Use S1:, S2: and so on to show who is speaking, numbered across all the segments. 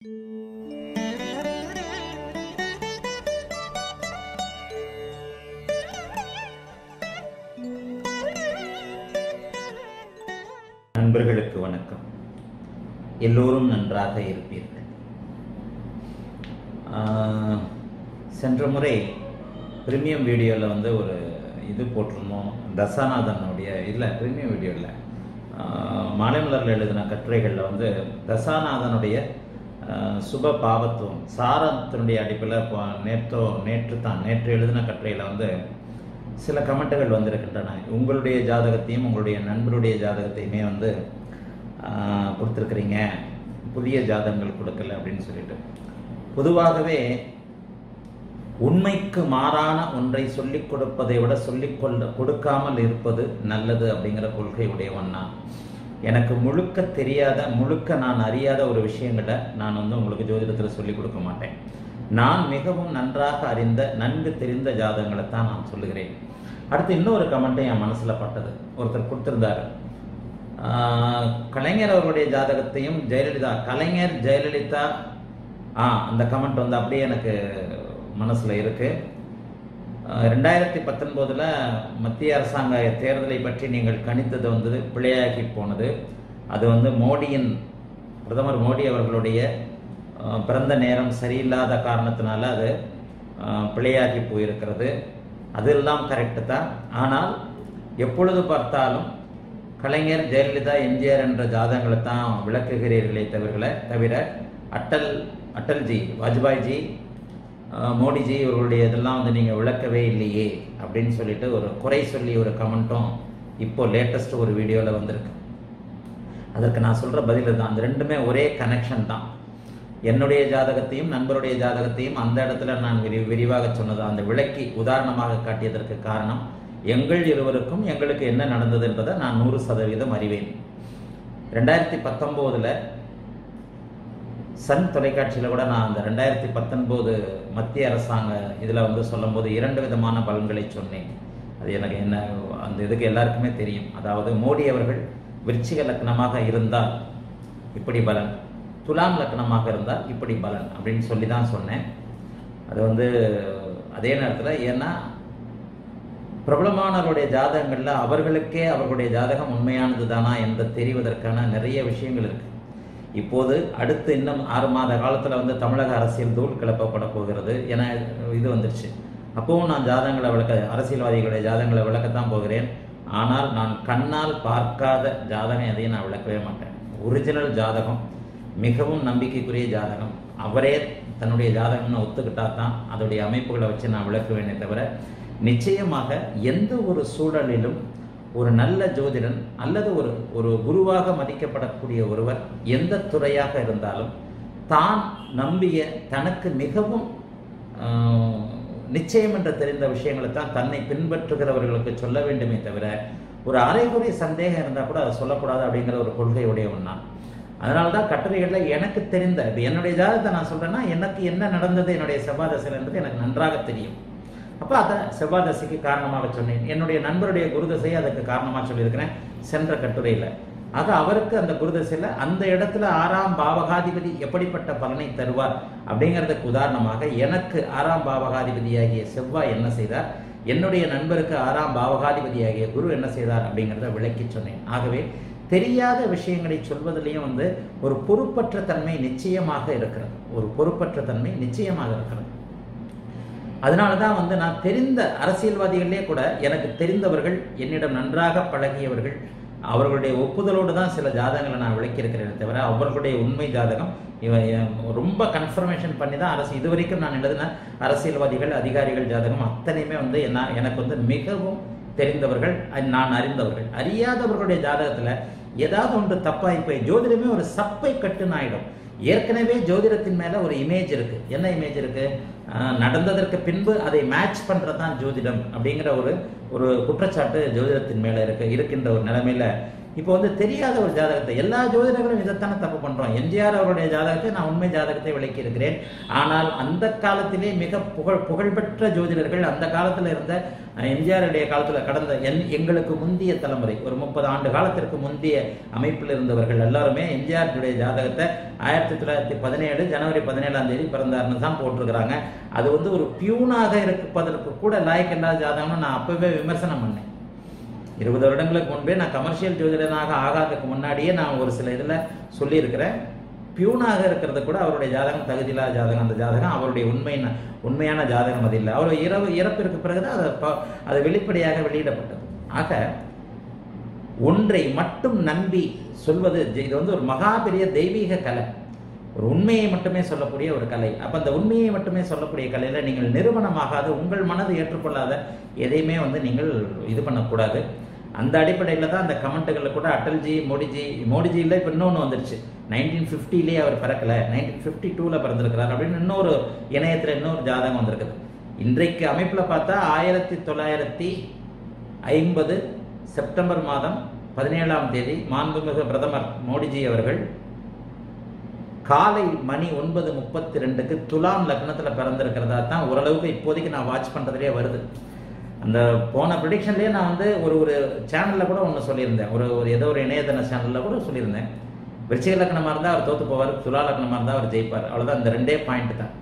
S1: நண்பர்களுக்கு வணக்கம் எல்லோரும் நன்றாக இருப்பீர்கள் ஆஹ், சென்ற முறை ப்ரீமியம் வீடியோவில் வந்து ஒரு இது போட்டிருந்தோம் தசாநாதனுடைய இல்லை ப்ரீமியம் வீடியோவில் மாலைமலரில் எழுதின கட்டுரைகளில் வந்து தசாநாதனுடைய ஆஹ், சுப பாவத்துவம் சாரத்தினுடைய அடிப்பில் நேற்றோ நேற்று தான் நேற்று எழுதின கட்டுரையில் வந்து சில கமெண்ட்டுகள் வந்திருக்கின்றன உங்களுடைய ஜாதகத்தையும் உங்களுடைய நண்பருடைய ஜாதகத்தையுமே வந்து ஆஹ், கொடுத்திருக்கிறீங்க புதிய ஜாதகங்கள் கொடுக்கல அப்படின்னு சொல்லிட்டு பொதுவாகவே உண்மைக்கு மாறான ஒன்றை சொல்லிக் கொடுப்பதை விட சொல்லிக் கொள்ள கொடுக்காமல் இருப்பது நல்லது அப்படிங்கிற கொள்கை உடையவன் நான் எனக்கு முழுக்க தெரியாத முழுக்க நான் அறியாத ஒரு விஷயங்களை நான் வந்து உங்களுக்கு ஜோதிடத்தில் சொல்லிக் கொடுக்க மாட்டேன் நான் மிகவும் நன்றாக அறிந்த நன்கு தெரிந்த ஜாதகங்களை தான் நான் சொல்லுகிறேன் அடுத்து இன்னொரு கமெண்ட்டும் என் மனசில் பட்டது ஒருத்தர் கொடுத்திருந்தாரு ஆஹ், கலைஞர் அவர்களுடைய ஜாதகத்தையும் ஜெயலலிதா கலைஞர் ஜெயலலிதா ஆ அந்த கமெண்ட் வந்து அப்படியே எனக்கு மனசில் இருக்கு ஆஹ், ரெண்டாயிரத்தி பத்தொன்பதுல மத்திய அரசாங்க தேர்தலை பற்றி நீங்கள் கணித்தது வந்து பிழையாகி போனது அது வந்து மோடியின் பிரதமர் மோடி அவர்களுடைய ஆஹ், பிறந்த நேரம் சரியில்லாத காரணத்தினால அது ஆஹ், பிழையாகி போயிருக்கிறது அதெல்லாம் கரெக்டு தான் ஆனால் எப்பொழுது பார்த்தாலும் கலைஞர் ஜெயலலிதா எம்ஜிஆர் என்ற ஜாதகங்களை தான் விளக்குகிறீர்களே தவிர தவிர அட்டல் அட்டல்ஜி வாஜ்பாய்ஜி அஹ், மோடிஜி இவர்களுடைய இதெல்லாம் வந்து நீங்கள் விளக்கவே இல்லையே அப்படின்னு சொல்லிட்டு ஒரு குறை சொல்லி ஒரு கமெண்ட்டும் இப்போ லேட்டஸ்ட் ஒரு வீடியோவில் வந்திருக்கு அதற்கு நான் சொல்கிற பதில் தான் அந்த ரெண்டுமே ஒரே கனெக்ஷன் தான் என்னுடைய ஜாதகத்தையும் நண்பருடைய ஜாதகத்தையும் அந்த இடத்துல நான் விரி விரிவாக சொன்னது அந்த விளக்கி உதாரணமாக காட்டியதற்கு காரணம் எங்கள் இருவருக்கும் எங்களுக்கு என்ன நடந்தது என்பதை நான் நூறு சதவீதம் அறிவேன் ரெண்டாயிரத்தி பத்தொம்போதில் சன் தொலைக்காட்சியில் கூட நான் அந்த ரெண்டாயிரத்தி பத்தொன்பது மத்திய அரசாங்க இதில் வந்து சொல்லும்போது இரண்டு விதமான பலன்களை சொன்னேன் அது எனக்கு என்ன அந்த இதுக்கு எல்லாருக்குமே தெரியும் அதாவது மோடி அவர்கள் விருச்சிக லக்னமாக இருந்தால் இப்படி பலன் துலாம் லக்னமாக இருந்தால் இப்படி பலன் அப்படின்னு சொல்லி தான் சொன்னேன் அது வந்து அதே நேரத்தில் ஏன்னா பிரபலமானவருடைய ஜாதகங்களில் அவர்களுக்கே அவர்களுடைய ஜாதகம் உண்மையானது தானா என்று தெரிவதற்கான நிறைய விஷயங்கள் இருக்கு இப்போது அடுத்து இன்னும் ஆறு மாத காலத்தில் வந்து தமிழக அரசியல் தூள் கிளப்பப்பட போகிறது என இது வந்துருச்சு அப்பவும் நான் ஜாதகங்களை விளக்க அரசியல்வாதிகளுடைய ஜாதகங்களை விளக்கத்தான் போகிறேன் ஆனால் நான் கண்ணால் பார்க்காத ஜாதகம் எதையும் நான் விளக்கவே மாட்டேன் ஒரிஜினல் ஜாதகம் மிகவும் நம்பிக்கைக்குரிய ஜாதகம் அவரே தன்னுடைய ஜாதகம்னு ஒத்துக்கிட்டா தான் அதோடைய அமைப்புகளை வச்சு நான் விளக்குவேனே தவிர நிச்சயமாக எந்த ஒரு சூழலிலும் ஒரு நல்ல ஜோதிடன் அல்லது ஒரு ஒரு குருவாக மதிக்கப்படக்கூடிய ஒருவர் எந்த துறையாக இருந்தாலும் தான் நம்பிய தனக்கு மிகவும் ஆஹ், நிச்சயம் என்று தெரிந்த விஷயங்களை தான் தன்னை பின்பற்றுகிறவர்களுக்கு சொல்ல வேண்டுமே தவிர ஒரு அரைகுறை சந்தேகம் இருந்தால் கூட அதை சொல்லக்கூடாது அப்படிங்கிற ஒரு கொள்கை உடையவன் நான் அதனால தான் கட்டுரைகளில் எனக்கு தெரிந்த இப்போ என்னுடைய ஜாதகத்தை நான் சொல்கிறேன்னா எனக்கு என்ன நடந்தது என்னுடைய செவ்வாய் தசையில் என்பது எனக்கு நன்றாக தெரியும் அப்போ அதை செவ்வாய் தசைக்கு காரணமாக சொன்னேன் என்னுடைய நண்பருடைய குருதசையை அதுக்கு காரணமாக சொல்லியிருக்கிறேன் சென்ற கட்டுரையில் ஆக அவருக்கு அந்த குருதசையில் அந்த இடத்துல ஆறாம் பாவகாதிபதி எப்படிப்பட்ட பலனை தருவார் அப்படிங்கிறதுக்கு உதாரணமாக எனக்கு ஆறாம் பாவகாதிபதியாகிய செவ்வாய் என்ன செய்தார் என்னுடைய நண்பருக்கு ஆறாம் பாவகாதிபதியாகிய குரு என்ன செய்தார் அப்படிங்கிறத விளக்கி சொன்னேன் ஆகவே தெரியாத விஷயங்களை சொல்வதிலையும் வந்து ஒரு பொறுப்பற்ற தன்மை நிச்சயமாக இருக்கிறது ஒரு பொறுப்பற்ற தன்மை நிச்சயமாக இருக்கிறது அதனால தான் வந்து நான் தெரிந்த அரசியல்வாதிகளே கூட எனக்கு தெரிந்தவர்கள் என்னிடம் நன்றாக பழகியவர்கள் அவர்களுடைய ஒப்புதலோடு தான் சில ஜாதகங்களை நான் விளக்கியிருக்கிறேனே தவிர அவர்களுடைய உண்மை ஜாதகம் இவன் இவன் ரொம்ப கன்ஃபர்மேஷன் பண்ணி தான் அரசு இது வரைக்கும் நான் எழுதின அரசியல்வாதிகள் அதிகாரிகள் ஜாதகம் அத்தனையுமே வந்து என்ன எனக்கு வந்து மிகவும் தெரிந்தவர்கள் அ- நான் அறிந்தவர்கள் அறியாதவர்களுடைய ஜாதகத்தில் ஏதாவது ஒன்று தப்பாகி போய் ஜோதிடமே ஒரு சப்பை கட்டுன்னு ஆயிடும் ஏற்கனவே ஜோதிடத்தின் மேல ஒரு இமேஜ் இருக்கு என்ன இமேஜ் இருக்கு ஆஹ் நடந்ததற்கு பின்பு அதை மேட்ச் பண்றது தான் ஜோதிடம் அப்படிங்கிற ஒரு ஒரு குற்றச்சாட்டு ஜோதிடத்தின் மேல இருக்கு இருக்கின்ற ஒரு நிலைமையில இப்போ வந்து தெரியாத ஒரு ஜாதகத்தை எல்லா ஜோதிடர்களும் இதைத்தானே தப்பு பண்றோம் எம்ஜிஆர் அவருடைய ஜாதகத்தை நான் உண்மை ஜாதகத்தை விளக்கி இருக்கிறேன் ஆனால் அந்த காலத்திலே மிக புகழ் புகழ்பெற்ற ஜோதிடர்கள் அந்த காலத்துல இருந்த அஹ், எம்ஜிஆருடைய காலத்துல கடந்த என் எங்களுக்கு முந்திய தலைமுறை ஒரு முப்பது ஆண்டு காலத்திற்கு முந்தைய அமைப்பில் இருந்தவர்கள் எல்லாருமே எம்ஜிஆருடைய ஜாதகத்தை ஆயிரத்தி தொள்ளாயிரத்தி பதினேழு ஜனவரி பதினேழாம் தேதி பிறந்தாருன்னு தான் போட்டிருக்கிறாங்க அது வந்து ஒரு பியூனாக இருப்பதற்கு கூட லாய்க்கு இல்லாத ஜாதகம்னு நான் அப்பவே விமர்சனம் பண்ணேன் இருபது வருடங்களுக்கு முன்பே நான் கமர்ஷியல் ஜோதிடனாக ஆகாததுக்கு முன்னாடியே நான் ஒரு சில இதில் சொல்லியிருக்கிறேன் பியூனாக இருக்கிறது கூட அவருடைய ஜாதகம் தகுதியில்லாத ஜாதகம் அந்த ஜாதகம் அவருடைய உண்மை உண்மையான ஜாதகம் அது இல்லை அவர் இரவு இறப்பிற்கு பிறகுதான் அது ப- அது வெளிப்படையாக வெளியிடப்பட்டது ஆக ஒன்றை மட்டும் நம்பி சொல்வது ஜெ- இது வந்து ஒரு மகா பெரிய தெய்வீக கலை ஒரு உண்மையை மட்டுமே சொல்லக்கூடிய ஒரு கலை அப்ப அந்த உண்மையை மட்டுமே சொல்லக்கூடிய கலையில நீங்கள் நிறுவனமாகாத உங்கள் மனது ஏற்றுக்கொள்ளாத எதையுமே வந்து நீங்கள் இது பண்ணக்கூடாது அந்த அடிப்படையில் தான் அந்த கமெண்ட்டுகளில் கூட அடல்ஜி மோடிஜி மோடிஜி இல்லை இப்போ இன்னொன்று வந்துருச்சு நைன்டீன் ஃபிஃப்டிலேயே அவர் பிறக்கல நைன்டீன் ஃபிஃப்டி டூவில் பிறந்திருக்கிறார் அப்படின்னு இன்னொரு இணையத்தில் இன்னொரு ஜாதகம் வந்திருக்குது இன்றைக்கு அமைப்பில் பார்த்தா ஆயிரத்தி தொள்ளாயிரத்தி ஐம்பது செப்டம்பர் மாதம் பதினேழாம் தேதி மாண்புமிகு பிரதமர் மோடிஜி அவர்கள் காலை மணி ஒன்பது முப்பத்தி ரெண்டுக்கு துலாம் லக்னத்தில் பிறந்திருக்கிறதா தான் ஓரளவுக்கு இப்போதைக்கு நான் வாட்ச் பண்ணுறதுலேயே வருது அந்த போன ப்ரிடிக்ஷன்லேயே நான் வந்து ஒரு ஒரு சேனலில் கூட ஒன்று சொல்லியிருந்தேன் ஒரு ஒரு ஏதோ ஒரு இணையதள சேனலில் கூட சொல்லியிருந்தேன் விருச்சிக லக்னமாக இருந்தால் அவர் தோத்து போவார் துலா லக்னமாக இருந்தால் அவர் ஜெயிப்பார் அவ்வளோதான் இந்த ரெண்டே பாயிண்ட் தான்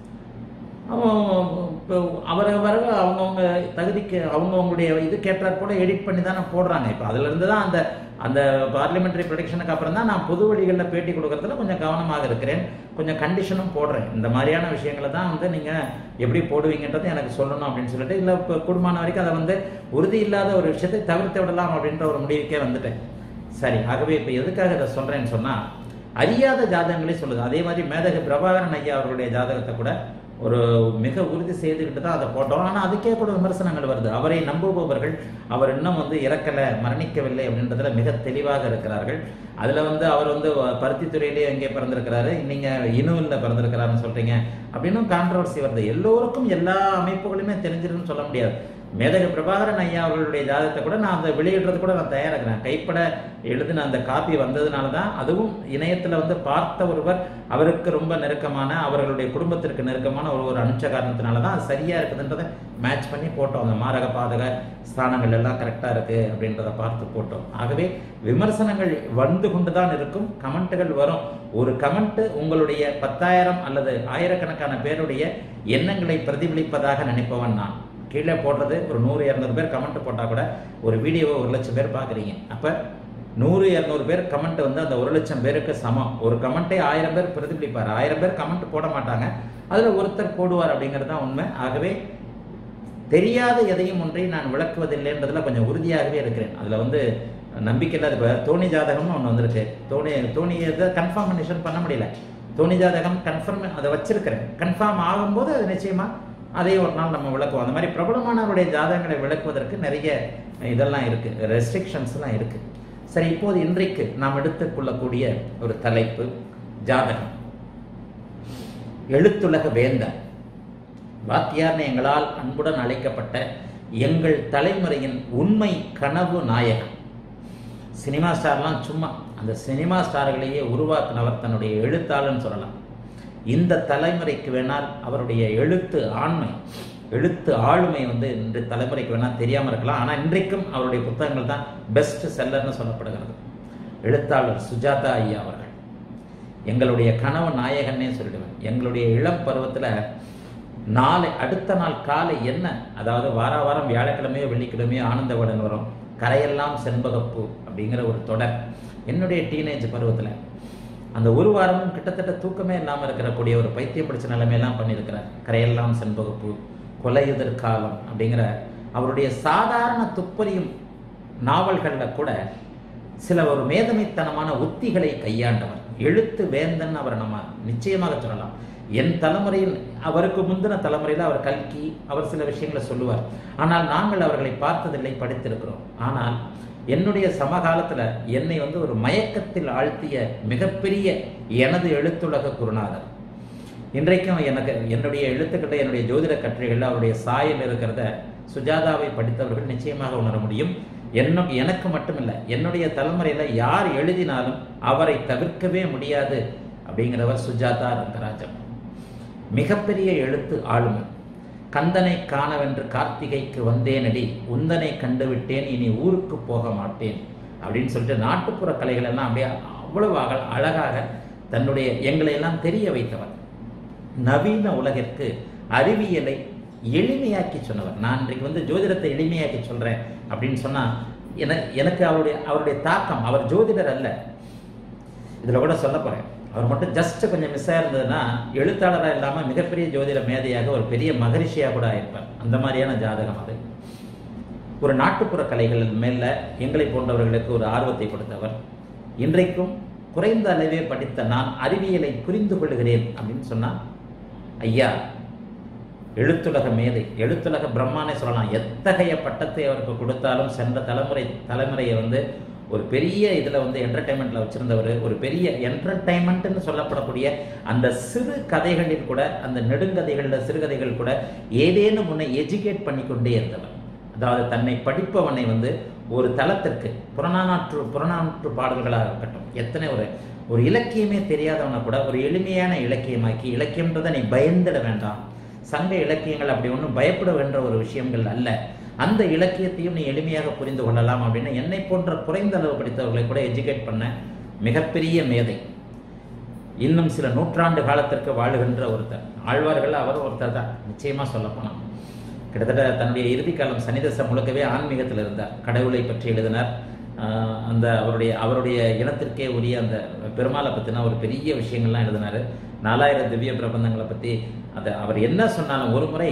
S1: அவன் இப்போ அவரை வர அவங்கவுங்க தகுதிக்கு அவங்கவுங்களுடைய இது கேட்டார் போல எடிட் பண்ணி தானே போடுறாங்க இப்போ அதுலேருந்து தான் அந்த அந்த பார்லிமெண்ட்ரி ப்ரொடக்ஷனுக்கு அப்புறம் தான் நான் பொது வழிகளில் பேட்டி கொடுக்கறதுல கொஞ்சம் கவனமாக இருக்கிறேன் கொஞ்சம் கண்டிஷனும் போடுறேன் இந்த மாதிரியான விஷயங்களை தான் வந்து நீங்கள் எப்படி போடுவீங்கன்றது எனக்கு சொல்லணும் அப்படின்னு சொல்லிட்டு இல்லை இப்போ குடும்பமான வரைக்கும் அதை வந்து உறுதி இல்லாத ஒரு விஷயத்தை தவிர்த்து விடலாம் அப்படின்ற ஒரு முடிவுக்கே வந்துட்டேன் சரி ஆகவே இப்போ எதுக்காக இதை சொல்கிறேன்னு சொன்னால் அறியாத ஜாதகங்களே சொல்லுது அதே மாதிரி மேதகு பிரபாகரன் ஐயா அவர்களுடைய ஜாதகத்தை கூட ஒரு மிக உறுதி செய்துக்கிட்டு தான் அதை போட்டோம் ஆனால் அதுக்கே கூட விமர்சனங்கள் வருது அவரை நம்புபவர்கள் அவர் இன்னும் வந்து இறக்கலை மரணிக்கவில்லை அப்படின்றதுல மிக தெளிவாக இருக்கிறார்கள் அதில் வந்து அவர் வந்து பருத்தித்துறையிலேயே எங்கே பிறந்திருக்கிறாரு நீங்கள் இனுவில் பிறந்திருக்கிறாருன்னு சொல்கிறீங்க அப்படின்னும் கான்ட்ரவர்சி வருது எல்லோருக்கும் எல்லா அமைப்புகளுமே தெரிஞ்சிருன்னு சொல்ல முடியாது மேதக பிரபாகரன் ஐயா அவர்களுடைய ஜாதகத்தை கூட நான் அந்த வெளியிடுறது கூட நான் தயாராகிறேன் கைப்பட எழுதின அந்த காப்பி வந்ததுனால தான் அதுவும் இணையத்தில் வந்து பார்த்த ஒருவர் அவருக்கு ரொம்ப நெருக்கமான அவர்களுடைய குடும்பத்திற்கு நெருக்கமான ஒரு ஒரு அனுச்ச காரணத்தினால தான் அது சரியாக இருக்குதுன்றதை மேட்ச் பண்ணி போட்டோம் அந்த மாரக பாதக ஸ்தானங்கள் எல்லாம் கரெக்டாக இருக்குது அப்படின்றத பார்த்து போட்டோம் ஆகவே விமர்சனங்கள் வந்து கொண்டு தான் இருக்கும் கமெண்ட்டுகள் வரும் ஒரு கமெண்ட் உங்களுடைய பத்தாயிரம் அல்லது ஆயிரக்கணக்கான பேருடைய எண்ணங்களை பிரதிபலிப்பதாக நினைப்பவன் நான் கீழே போடுறது ஒரு நூறு இரநூறு பேர் கமெண்ட் போட்டால் கூட ஒரு வீடியோவை ஒரு லட்சம் பேர் பார்க்குறீங்க அப்போ நூறு இரநூறு பேர் கமெண்ட் வந்து அந்த ஒரு லட்சம் பேருக்கு சமம் ஒரு கமெண்ட்டே ஆயிரம் பேர் பிரதிபலிப்பார் ஆயிரம் பேர் கமெண்ட் போட மாட்டாங்க அதில் ஒருத்தர் போடுவார் அப்படிங்கிறது தான் உண்மை ஆகவே தெரியாத எதையும் ஒன்றை நான் விளக்குவதில்லைன்றதுல கொஞ்சம் உறுதியாகவே இருக்கிறேன் அதில் வந்து நம்பிக்கை இல்லாத இப்போ தோனி ஜாதகம்னு ஒன்று வந்திருக்கு தோனி தோனி இதை கன்ஃபர்மேஷன் பண்ண முடியல தோனி ஜாதகம் கன்ஃபர்ம் அதை வச்சிருக்கிறேன் கன்ஃபார்ம் ஆகும்போது அது நிச்சயமா அதே ஒரு நாள் நம்ம விளக்குவோம் அந்த மாதிரி பிரபலமானவருடைய ஜாதகங்களை விளக்குவதற்கு நிறைய இதெல்லாம் இருக்கு ரெஸ்ட்ரிக்ஷன்ஸ்லாம் இருக்கு சரி இப்போது இன்றைக்கு நாம் எடுத்துக்கொள்ளக்கூடிய ஒரு தலைப்பு ஜாதகம் எழுத்துலக வேந்தன் வாத்தியார்னு எங்களால் அன்புடன் அழைக்கப்பட்ட எங்கள் தலைமுறையின் உண்மை கனவு நாயகன் சினிமா ஸ்டார்லாம் சும்மா அந்த சினிமா ஸ்டார்களையே உருவாக்கினவர் தன்னுடைய எழுத்தாளர்னு சொல்லலாம் இந்த தலைமுறைக்கு வேணால் அவருடைய எழுத்து ஆண்மை எழுத்து ஆளுமை வந்து இன்று தலைமுறைக்கு வேணால் தெரியாமல் இருக்கலாம் ஆனால் இன்றைக்கும் அவருடைய புத்தகங்கள் தான் பெஸ்ட் செல்லர்னு சொல்லப்படுகிறது எழுத்தாளர் சுஜாதா ஐயா அவர்கள் எங்களுடைய கனவு நாயகன்னே சொல்லிடுவேன் எங்களுடைய இளம் பருவத்தில் நாளை அடுத்த நாள் காலை என்ன அதாவது வார வாரம் வியாழக்கிழமையோ வெள்ளிக்கிழமையோ ஆனந்தவுடன் வரும் கரையெல்லாம் செண்பகப்பூ அப்படிங்கிற ஒரு தொடர் என்னுடைய டீனேஜ் பருவத்தில் அந்த ஒரு வாரமும் கிட்டத்தட்ட தூக்கமே இல்லாமல் இருக்கக்கூடிய ஒரு பைத்தியம் பிடிச்ச நிலைமையெல்லாம் பண்ணியிருக்கிறார் கரையெல்லாம் செண்பகப்பூ கொலையுதிர் காலம் அப்படிங்கிற அவருடைய சாதாரண துப்பறியும் நாவல்களில் கூட சில ஒரு மேதமைத்தனமான உத்திகளை கையாண்டவர் எழுத்து வேந்தன் அவர் நம்ம நிச்சயமாக சொல்லலாம் என் தலைமுறையில் அவருக்கு முந்தின தலைமுறையில் அவர் கல்கி அவர் சில விஷயங்களை சொல்லுவார் ஆனால் நாங்கள் அவர்களை பார்த்ததில்லை படித்திருக்கிறோம் ஆனால் என்னுடைய சமகாலத்தில் என்னை வந்து ஒரு மயக்கத்தில் ஆழ்த்திய மிகப்பெரிய எனது எழுத்துலக குருநாதர் இன்றைக்கும் எனக்கு என்னுடைய எழுத்துக்களை என்னுடைய ஜோதிட கட்டுரைகளில் அவருடைய சாயல் இருக்கிறத சுஜாதாவை படித்தவர்கள் நிச்சயமாக உணர முடியும் என்ன எனக்கு மட்டுமில்லை என்னுடைய தலைமுறையில் யார் எழுதினாலும் அவரை தவிர்க்கவே முடியாது அப்படிங்கிறவர் சுஜாதா ரங்கராஜன் மிகப்பெரிய எழுத்து ஆளுமை கந்தனை காணவென்று கார்த்திகைக்கு வந்தேனடி உந்தனை கண்டுவிட்டேன் இனி ஊருக்கு போக மாட்டேன் அப்படின்னு சொல்லிட்டு நாட்டுப்புற கலைகள் எல்லாம் அப்படியே அவ்வளவு அக- அழகாக தன்னுடைய எங்களை எல்லாம் தெரிய வைத்தவர் நவீன உலகிற்கு அறிவியலை எளிமையாக்கி சொன்னவர் நான் இன்றைக்கு வந்து ஜோதிடத்தை எளிமையாக்கி சொல்றேன் அப்படின்னு சொன்னா என- எனக்கு அவருடைய அவருடைய தாக்கம் அவர் ஜோதிடர் அல்ல இதுல கூட சொல்ல போறேன் அவர் மட்டும் ஜஸ்ட் கொஞ்சம் மிஸ் ஆயிருந்ததுன்னா எழுத்தாளராக இல்லாம மிகப்பெரிய ஜோதிட மேதையாக ஒரு பெரிய மகரிஷியா கூட ஆயிருப்பார் அந்த மாதிரியான ஜாதகம் அது ஒரு நாட்டுப்புற கலைகள் மேல எங்களை போன்றவர்களுக்கு ஒரு ஆர்வத்தை கொடுத்தவர் இன்றைக்கும் குறைந்த அளவே படித்த நான் அறிவியலை புரிந்து கொள்கிறேன் அப்படின்னு சொன்னா ஐயா எழுத்துலக மேதை எழுத்துலக பிரம்மானே சொல்லலாம் எத்தகைய பட்டத்தை அவருக்கு கொடுத்தாலும் சென்ற தலைமுறை தலைமுறையை வந்து ஒரு பெரிய இதில் வந்து என்டர்டைன்மெண்ட்டில் வச்சுருந்தவர் ஒரு பெரிய என்டர்டைன்மெண்ட்னு சொல்லப்படக்கூடிய அந்த சிறு கதைகளில் கூட அந்த நெடுங்கதைகளில் சிறுகதைகள் கூட ஏதேனும் முன்னை எஜுகேட் பண்ணி கொண்டே இருந்தவர் அதாவது தன்னை படிப்பவனை வந்து ஒரு தளத்திற்கு புறநானூற்று புறநானூற்று பாடல்களாக இருக்கட்டும் எத்தனை ஒரு ஒரு இலக்கியமே தெரியாதவனை கூட ஒரு எளிமையான இலக்கியமாக்கி இலக்கியம்ன்றதை நீ பயந்துட வேண்டாம் சங்க இலக்கியங்கள் அப்படி ஒன்றும் பயப்பட வேண்ட ஒரு விஷயங்கள் அல்ல அந்த இலக்கியத்தையும் நீ எளிமையாக புரிந்து கொள்ளலாம் அப்படின்னு என்னை போன்ற குறைந்த அளவு படித்தவர்களை கூட எஜுகேட் பண்ண மிகப்பெரிய மேதை இன்னும் சில நூற்றாண்டு காலத்திற்கு வாழுகின்ற ஒருத்தர் ஆழ்வார்கள் அவர் ஒருத்தர் தான் நிச்சயமா சொல்ல போனால் கிட்டத்தட்ட தன்னுடைய இறுதி காலம் சனிதசம் முழுக்கவே ஆன்மீகத்தில் இருந்தார் கடவுளை பற்றி எழுதினார் ஆஹ் அந்த அவருடைய அவருடைய இனத்திற்கே உரிய அந்த பெருமாளை பற்றின ஒரு பெரிய விஷயங்கள்லாம் எழுதினார் நாலாயிரம் திவ்ய பிரபந்தங்களை பற்றி அதை அவர் என்ன சொன்னாலும் ஒரு முறை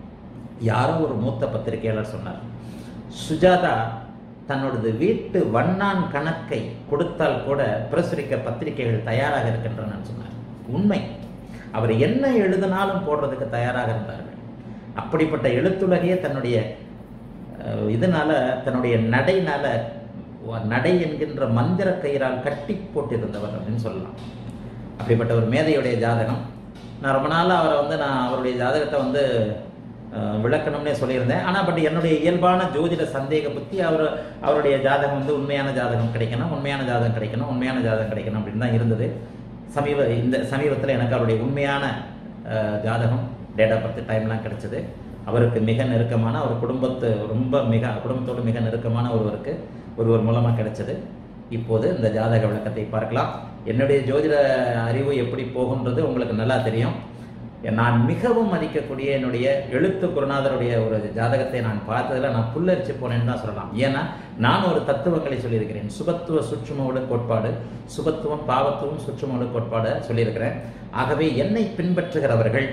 S1: யாரோ ஒரு மூத்த பத்திரிகையாளர் சொன்னார் சுஜாதா தன்னோடது வீட்டு வண்ணான் கணக்கை கொடுத்தால் கூட பிரசுரிக்க பத்திரிகைகள் தயாராக இருக்கின்றன சொன்னார் உண்மை அவர் என்ன எழுதினாலும் போடுறதுக்கு தயாராக இருந்தார்கள் அப்படிப்பட்ட எழுத்துலகையே தன்னுடைய அஹ், இதனால தன்னுடைய நடைனால வ- நடை என்கின்ற மந்திர கயிறால் கட்டி போட்டிருந்தவர் அப்படின்னு சொல்லலாம் அப்படிப்பட்ட ஒரு மேதையுடைய ஜாதகம் நான் ரொம்ப நாளாக அவரை வந்து நான் அவருடைய ஜாதகத்தை வந்து அஹ், விளக்கணும்னே சொல்லியிருந்தேன் ஆனால் பட் என்னுடைய இயல்பான ஜோதிட சந்தேக புத்தி அவர் அவருடைய ஜாதகம் வந்து உண்மையான ஜாதகம் கிடைக்கணும் உண்மையான ஜாதகம் கிடைக்கணும் உண்மையான ஜாதகம் கிடைக்கணும் அப்படின்னு தான் இருந்தது சமீப இந்த சமீபத்தில் எனக்கு அவருடைய உண்மையான அஹ், ஜாதகம் டேட் ஆஃப் பர்த் டைம்லாம் கிடைச்சது அவருக்கு மிக நெருக்கமான அவர் குடும்பத்து ரொம்ப மிக குடும்பத்தோடு மிக நெருக்கமான ஒருவருக்கு ஒருவர் மூலமாக கிடைச்சது இப்போது இந்த ஜாதக விளக்கத்தை பார்க்கலாம் என்னுடைய ஜோதிட அறிவு எப்படி போகுன்றது உங்களுக்கு நல்லா தெரியும் நான் மிகவும் மதிக்கக்கூடிய என்னுடைய எழுத்து குருநாதருடைய ஒரு ஜாதகத்தை நான் பார்த்ததுல நான் புல்லரிச்சு போனேன்னு தான் சொல்லலாம் ஏன்னா நான் ஒரு தத்துவங்களை சொல்லியிருக்கிறேன் சுபத்துவ சுற்றும ஒழு கோட்பாடு சுபத்துவம் பாவத்துவம் சுற்றும ஒழு கோட்பாடு சொல்லியிருக்கிறேன் ஆகவே என்னை பின்பற்றுகிறவர்கள்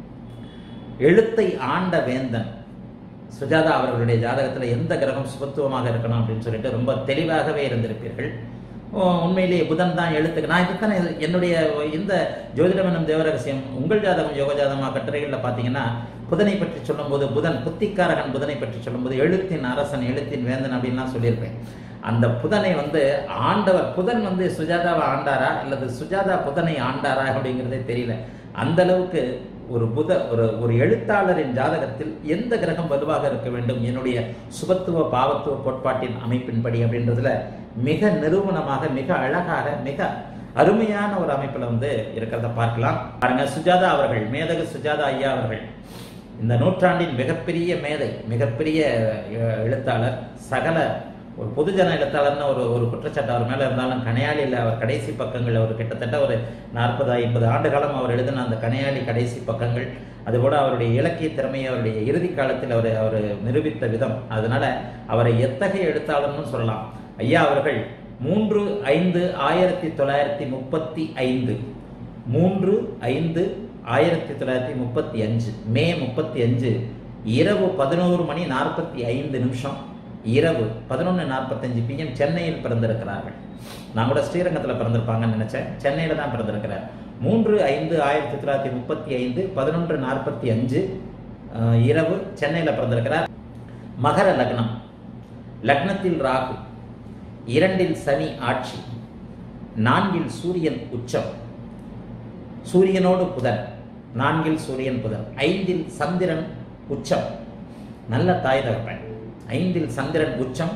S1: எழுத்தை ஆண்ட வேந்தன் சுஜாதா அவர்களுடைய ஜாதகத்தில் எந்த கிரகம் சுபத்துவமாக இருக்கணும் அப்படின்னு சொல்லிட்டு ரொம்ப தெளிவாகவே இருந்திருப்பீர்கள் ஓ, உண்மையிலேயே புதன் தான் எழுத்துக்கு நான் இதுதானே இது- என்னுடைய இந்த ஜோதிடம் என்னும் தேவரகசியம் உங்கள் ஜாதகம் யோக ஜாதகமாக கட்டுரைகளில் பார்த்தீங்கன்னா புதனை பற்றி சொல்லும்போது புதன் புத்திக்காரகன் புதனை பற்றி சொல்லும்போது எழுத்தின் அரசன் எழுத்தின் வேந்தன் அப்படின்லாம் சொல்லியிருப்பேன் அந்த புதனை வந்து ஆண்டவர் புதன் வந்து சுஜாதாவை ஆண்டாரா அல்லது சுஜாதா புதனை ஆண்டாரா அப்படிங்கிறதே தெரியல அந்த அளவுக்கு ஒரு புத ஒரு ஒரு எழுத்தாளரின் ஜாதகத்தில் எந்த கிரகம் வலுவாக இருக்க வேண்டும் என்னுடைய சுபத்துவ பாவத்துவ கோட்பாட்டின் அமைப்பின்படி அப்படின்றதுல மிக நிறுவனமாக மிக அழகாக மிக அருமையான ஒரு அமைப்புல வந்து இருக்கிறத பார்க்கலாம் பாருங்க சுஜாதா அவர்கள் மேதகு சுஜாதா ஐயா அவர்கள் இந்த நூற்றாண்டின் மிகப்பெரிய மேதை மிகப்பெரிய அஹ், எழுத்தாளர் சகல ஒரு பொதுஜன எழுத்தாளர்னு ஒரு ஒரு குற்றச்சாட்டு அவர் மேலே இருந்தாலும் கனையாளியில் அவர் கடைசி பக்கங்கள் அவர் கிட்டத்தட்ட ஒரு நாற்பது ஐம்பது ஆண்டு காலம் அவர் எழுதின அந்த கனையாளி கடைசி பக்கங்கள் அதுபோல அவருடைய இலக்கிய திறமையை அவருடைய இறுதி காலத்தில் அவர் அவர் நிரூபித்த விதம் அதனால அவரை எத்தகைய எழுத்தாளர்னு சொல்லலாம் ஐயா அவர்கள் மூன்று ஐந்து ஆயிரத்தி தொள்ளாயிரத்தி முப்பத்தி ஐந்து மூன்று ஐந்து ஆயிரத்தி தொள்ளாயிரத்தி முப்பத்தி அஞ்சு மே முப்பத்தி அஞ்சு இரவு பதினோரு மணி நாற்பத்தி ஐந்து நிமிஷம் இரவு பதினொன்று நாற்பத்தஞ்சு பிஎம் சென்னையில் பிறந்திருக்கிறார்கள் நான் கூட ஸ்ரீரங்கத்தில் பிறந்திருப்பாங்கன்னு நினைச்சேன் சென்னையில் தான் பிறந்திருக்கிறார் மூன்று ஐந்து ஆயிரத்தி தொள்ளாயிரத்தி முப்பத்தி ஐந்து பதினொன்று நாற்பத்தி அஞ்சு அஹ், இரவு சென்னையில் பிறந்திருக்கிறார் மகர லக்னம் லக்னத்தில் ராகு இரண்டில் சனி ஆட்சி நான்கில் சூரியன் உச்சம் சூரியனோடு புதன் நான்கில் சூரியன் புதன் ஐந்தில் சந்திரன் உச்சம் நல்ல தாய் தகப்பன் ஐந்தில் சந்திரன் உச்சம்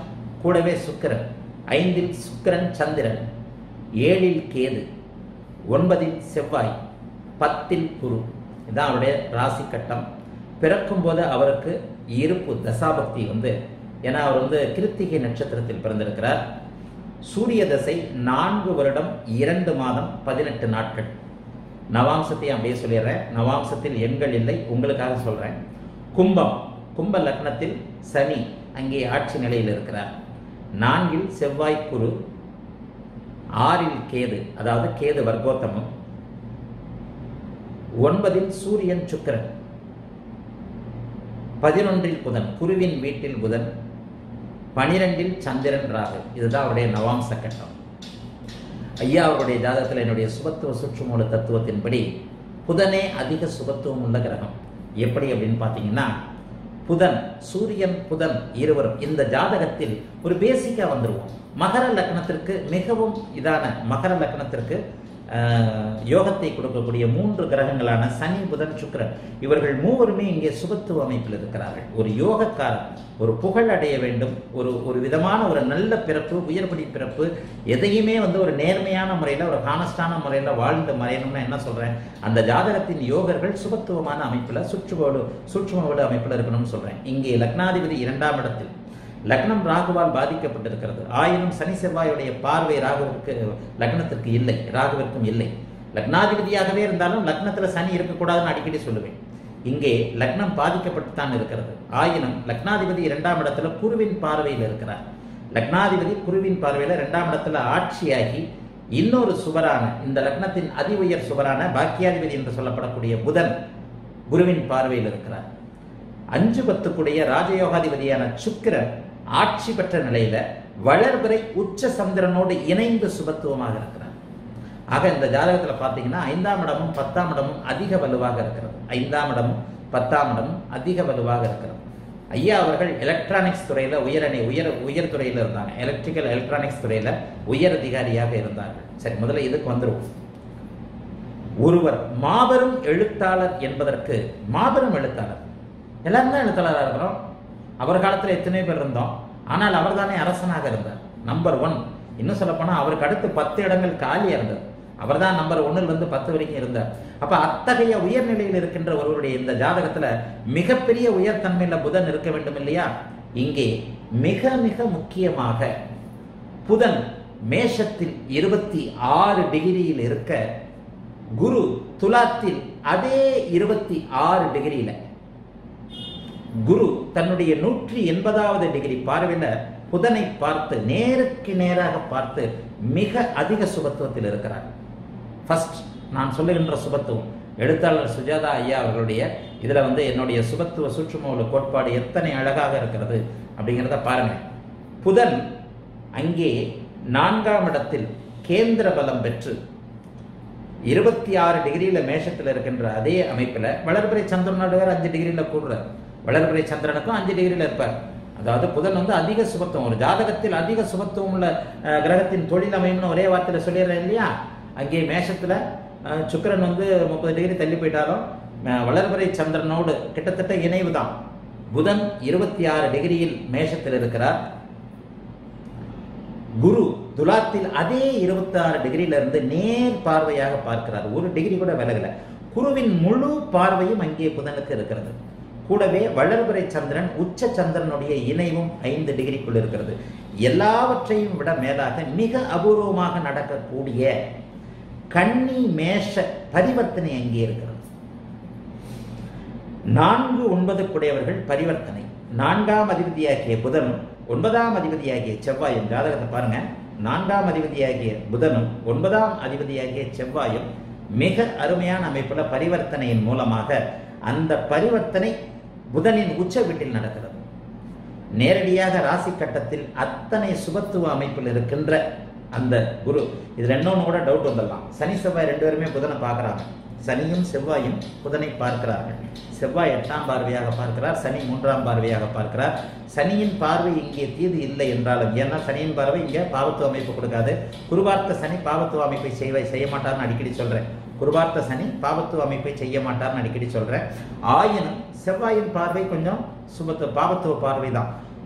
S1: கூடவே சுக்கிரன் ஐந்தில் சுக்கிரன் சந்திரன் ஏழில் கேது ஒன்பதில் செவ்வாய் பத்தில் குரு இதான் அவருடைய ராசி கட்டம் பிறக்கும்போது அவருக்கு இருப்பு தசாபக்தி வந்து ஏன்னா அவர் வந்து கிருத்திகை நட்சத்திரத்தில் பிறந்திருக்கிறார் சூரிய தசை நான்கு வருடம் இரண்டு மாதம் பதினெட்டு நாட்கள் நவாம்சத்தையும் அப்படியே சொல்லிடுறேன் நவாம்சத்தில் எண்கள் இல்லை உங்களுக்காக சொல்றேன் கும்பம் கும்ப லக்னத்தில் சனி அங்கே ஆட்சி நிலையில் இருக்கிறார் நான்கில் செவ்வாய் குரு ஆறில் கேது அதாவது கேது வர்க்கோத்தமம் ஒன்பதில் சூரியன் சுக்கிரன் பதினொன்றில் புதன் குருவின் வீட்டில் புதன் பனிரெண்டில் சந்திரன் ராகு இதுதான் அவருடைய நவாம்ச கட்டம் ஐயா அவருடைய ஜாதகத்தில் என்னுடைய சுபத்துவ சுற்றுமூல தத்துவத்தின்படி புதனே அதிக சுபத்துவம் உள்ள கிரகம் எப்படி அப்படின்னு பார்த்தீங்கன்னா புதன் சூரியன் புதன் இருவரும் இந்த ஜாதகத்தில் ஒரு பேசிக்கா வந்துருவோம் மகர லக்னத்திற்கு மிகவும் இதான மகர லக்னத்திற்கு ஆஹ், யோகத்தை கொடுக்கக்கூடிய மூன்று கிரகங்களான சனி புதன் சுக்கிரன் இவர்கள் மூவருமே இங்கே சுபத்துவ அமைப்பில் இருக்கிறார்கள் ஒரு யோகக்காரர் ஒரு புகழ் அடைய வேண்டும் ஒரு ஒரு விதமான ஒரு நல்ல பிறப்பு உயர்படி பிறப்பு எதையுமே வந்து ஒரு நேர்மையான முறையில் ஒரு ஹானஸ்டான முறையில் வாழ்ந்து மறையணும்னா என்ன சொல்றேன் அந்த ஜாதகத்தின் யோகர்கள் சுபத்துவமான அமைப்பில் சுற்றுவோடு சுற்றுமவோடு அமைப்பில் இருக்கணும்னு சொல்றேன் இங்கே லக்னாதிபதி இரண்டாம் இடத்தில் லக்னம் ராகுவால் பாதிக்கப்பட்டிருக்கிறது ஆயினும் சனி செவ்வாயுடைய பார்வை ராகுவிற்கு லக்னத்திற்கு இல்லை ராகுவிற்கும் இல்லை லக்னாதிபதியாகவே இருந்தாலும் லக்னத்துல சனி இருக்கக்கூடாதுன்னு அடிக்கடி சொல்லுவேன் இங்கே லக்னம் பாதிக்கப்பட்டு தான் இருக்கிறது ஆயினும் லக்னாதிபதி இரண்டாம் இடத்துல குருவின் பார்வையில் இருக்கிறார் லக்னாதிபதி குருவின் பார்வையில் இரண்டாம் இடத்துல ஆட்சியாகி இன்னொரு சுவரான இந்த லக்னத்தின் அதி உயர் சுவரான பாக்கியாதிபதி என்று சொல்லப்படக்கூடிய புதன் குருவின் பார்வையில் இருக்கிறார் அஞ்சு பத்துக்குடைய ராஜயோகாதிபதியான சுக்கிரன் ஆட்சி பெற்ற நிலையில வளர்பிறை உச்ச சந்திரனோடு இணைந்து சுபத்துவமாக இருக்கிறார் ஆக இந்த ஜாதகத்துல பார்த்தீங்கன்னா ஐந்தாம் இடமும் பத்தாம் இடமும் அதிக வலுவாக இருக்கிறது ஐந்தாம் இடமும் பத்தாம் இடமும் அதிக வலுவாக இருக்கிறது ஐயா அவர்கள் எலக்ட்ரானிக்ஸ் துறையில உயரணி உயர் உயர் துறையில இருந்தாங்க எலக்ட்ரிக்கல் எலக்ட்ரானிக்ஸ் துறையில உயர் அதிகாரியாக இருந்தார்கள் சரி முதல்ல இதுக்கு வந்துருவோம் ஒருவர் மாபெரும் எழுத்தாளர் என்பதற்கு மாபெரும் எழுத்தாளர் எல்லாரும் தான் எழுத்தாளராக இருக்கிறோம் அவர் காலத்தில் எத்தனை பேர் இருந்தோம் ஆனால் அவர் தானே அரசனாக இருந்தார் நம்பர் ஒன் இன்னும் சொல்லப்போனால் அவருக்கு அடுத்து பத்து இடங்கள் காலியாக இருந்தது அவர் தான் நம்பர் ஒன்னுல இருந்து பத்து வரைக்கும் இருந்தார் அப்ப அத்தகைய உயர்நிலையில் இருக்கின்ற ஒருவருடைய இந்த ஜாதகத்துல மிகப்பெரிய உயர்தன்மையில புதன் இருக்க வேண்டும் இல்லையா இங்கே மிக மிக முக்கியமாக புதன் மேஷத்தில் இருபத்தி ஆறு டிகிரியில் இருக்க குரு துலாத்தில் அதே இருபத்தி ஆறு டிகிரியில குரு தன்னுடைய நூற்றி எண்பதாவது டிகிரி பார்வையில புதனை பார்த்து நேருக்கு நேராக பார்த்து மிக அதிக சுபத்துவத்தில் இருக்கிறார் ஃபர்ஸ்ட் நான் சொல்லுகின்ற சுபத்துவம் எழுத்தாளர் சுஜாதா ஐயா அவர்களுடைய இதுல வந்து என்னுடைய சுபத்துவ சுற்றுமூல கோட்பாடு எத்தனை அழகாக இருக்கிறது அப்படிங்கிறத பாருங்க புதன் அங்கே நான்காம் இடத்தில் கேந்திர பலம் பெற்று இருபத்தி ஆறு டிகிரியில மேஷத்துல இருக்கின்ற அதே அமைப்புல வளர்பிறை சந்திரனோட வேற அஞ்சு டிகிரியில கூடுறார் வளர்பிறை சந்திரனுக்கும் அஞ்சு டிகிரியில இருப்பார் அதாவது புதன் வந்து அதிக சுபத்துவம் ஒரு ஜாதகத்தில் அதிக சுபத்துவம் உள்ள அஹ், கிரகத்தின் தொழில் அமையும்னு ஒரே வார்த்தையில சொல்லிடுறேன் இல்லையா அங்கே மேஷத்துல அஹ், சுக்கிரன் வந்து முப்பது டிகிரி தள்ளி போயிட்டாலும் அஹ், வளர்பிறை சந்திரனோடு கிட்டத்தட்ட இணைவு தான் புதன் இருபத்தி ஆறு டிகிரியில் மேஷத்தில் இருக்கிறார் குரு துலாத்தில் அதே இருபத்தி ஆறு டிகிரியில இருந்து நேர் பார்வையாக பார்க்கிறார் ஒரு டிகிரி கூட விலகல குருவின் முழு பார்வையும் அங்கே புதனுக்கு இருக்கிறது கூடவே வளர்பிறை சந்திரன் உச்ச சந்திரனுடைய இணைவும் ஐந்து டிகிரிக்குள் இருக்கிறது எல்லாவற்றையும் விட மேலாக மிக அபூர்வமாக நடக்கக்கூடிய கன்னி மேஷ பரிவர்த்தனை அங்கே இருக்கிறது நான்கு ஒன்பதுக்குடையவர்கள் பரிவர்த்தனை நான்காம் அதிபதியாகிய புதனும் ஒன்பதாம் அதிபதியாகிய செவ்வாயும் ஜாதகத்தை பாருங்க நான்காம் அதிபதியாகிய புதனும் ஒன்பதாம் அதிபதியாகிய செவ்வாயும் மிக அருமையான அமைப்புல பரிவர்த்தனையின் மூலமாக அந்த பரிவர்த்தனை புதனின் உச்ச வீட்டில் நடக்கிறது நேரடியாக ராசி கட்டத்தில் அத்தனை சுபத்துவ அமைப்பில் இருக்கின்ற அந்த குரு இது ரெண்டொன்னு கூட டவுட் வந்துடலாம் சனி செவ்வாய் ரெண்டு பேருமே புதனை பார்க்கறாங்க சனியும் செவ்வாயும் புதனை பார்க்கிறார்கள் செவ்வாய் எட்டாம் பார்வையாக பார்க்கிறார் சனி மூன்றாம் பார்வையாக பார்க்கிறார் சனியின் பார்வை இங்கே தீது இல்லை என்றாலும் ஏன்னா சனியின் பார்வை இங்கே பாவத்துவ அமைப்பு கொடுக்காது குருவார்த்த சனி பாவத்துவ அமைப்பை செய்வ செய்ய மாட்டார்னு அடிக்கடி சொல்றேன் குருவார்த்த சனி பாவத்துவ அமைப்பை செய்ய மாட்டார்னு அடிக்கடி சொல்றேன் ஆயினும் செவ்வாயின் பார்வை கொஞ்சம் சுபத்துவ பாவத்துவ பார்வை தான்